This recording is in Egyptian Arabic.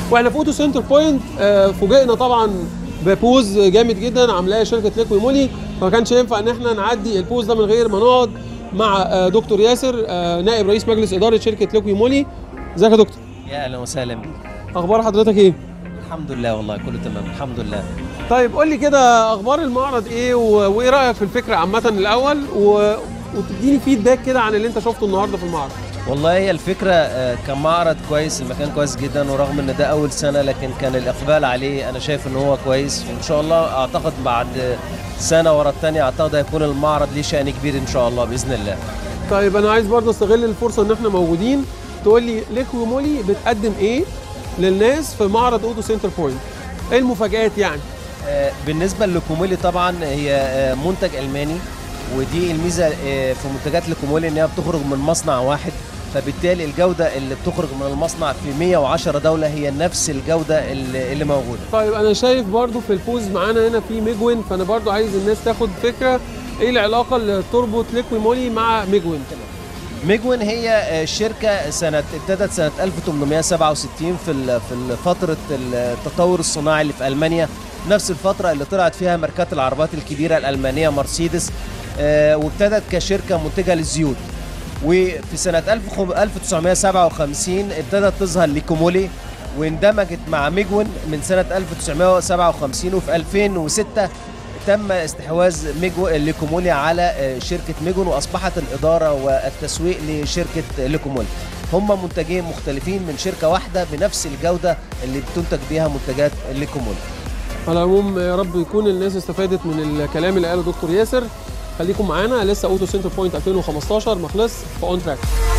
واحنا في اوتو سنتر بوينت آه، فوجئنا طبعا ببوز جامد جدا عاملاه شركه ليكوي مولي فما كانش ينفع ان احنا نعدي البوز ده من غير ما نقعد مع آه، دكتور ياسر آه، نائب رئيس مجلس اداره شركه ليكوي مولي ازيك يا دكتور يا اهلا وسهلا بيك اخبار حضرتك ايه الحمد لله والله كله تمام الحمد لله طيب قول لي كده اخبار المعرض ايه و... وايه رايك في الفكره عامه الاول و... وتديني فيدباك كده عن اللي انت شفته النهارده في المعرض والله هي الفكره آه، كان معرض كويس المكان كويس جدا ورغم ان ده اول سنه لكن كان الاقبال عليه انا شايف ان هو كويس وان شاء الله اعتقد بعد سنه ورا الثانيه اعتقد هيكون المعرض ليه شان كبير ان شاء الله باذن الله طيب انا عايز برضه استغل الفرصه ان احنا موجودين تقول لي ليكوي مولي بتقدم ايه للناس في معرض اوتو سنتر بوينت ايه المفاجآت يعني آه، بالنسبه للكومولي طبعا هي آه، منتج الماني ودي الميزه آه، في منتجات الكومولي ان هي بتخرج من مصنع واحد فبالتالي الجوده اللي بتخرج من المصنع في 110 دوله هي نفس الجوده اللي اللي موجوده طيب انا شايف برضه في البوز معانا هنا في ميجوين فانا برضه عايز الناس تاخد فكره ايه العلاقه اللي تربط ليكوي مولي مع ميجوين ميجوين هي آه، شركة سنة ابتدت سنة 1867 في ال- في فترة التطور الصناعي اللي في ألمانيا نفس الفترة اللي طلعت فيها ماركات العربات الكبيرة الألمانية مرسيدس آه، وابتدت كشركة منتجة للزيوت وفي سنة 1000 1957 ابتدت تظهر ليكومولي واندمجت مع ميجوين من سنة 1957 وفي 2006 تم استحواذ ميجو ليكومولي على آه، شركه ميجون واصبحت الاداره والتسويق لشركه ليكومولي هم منتجين مختلفين من شركه واحده بنفس الجوده اللي بتنتج بيها منتجات ليكومولي على العموم يا رب يكون الناس استفادت من الكلام اللي قاله دكتور ياسر خليكم معانا لسه اوتو سنتر بوينت 2015 ما خلص في اون تراك